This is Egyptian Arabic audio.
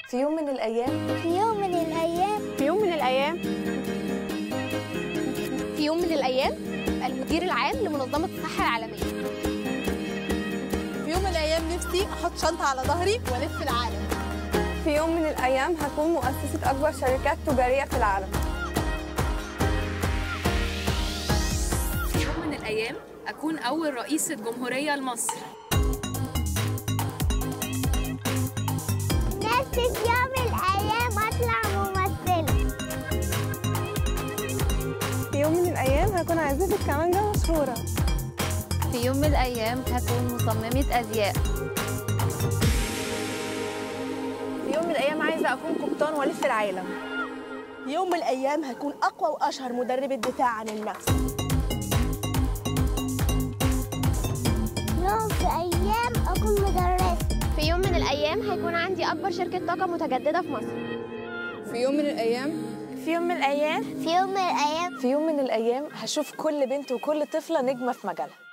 في يوم من الأيام في يوم من الأيام في يوم من الأيام في يوم من الأيام المدير العام لمنظمة الصحة العالمية في يوم من الأيام نفسي أحط شنطة على ظهري وألف العالم في يوم من الأيام هكون مؤسسة أكبر شركات تجارية في العالم في يوم من الأيام أكون أول رئيسة جمهورية لمصر نفسي في يوم من الأيام أطلع ممثلة في يوم من الأيام هكون عازفة كمانجة مشهورة في يوم من الأيام هكون مصممة أزياء في يوم من الأيام عايزة أكون قبطان وألف العالم في يوم من الأيام هكون أقوى وأشهر مدربة دفاع عن النفس يوم في أيام أكون مدرسة في يوم من الأيام هيكون عندي أكبر شركة طاقة متجددة في مصر في يوم من الأيام في يوم من الأيام في يوم من الأيام في يوم من الأيام هشوف كل بنت وكل طفلة نجمة في مجالها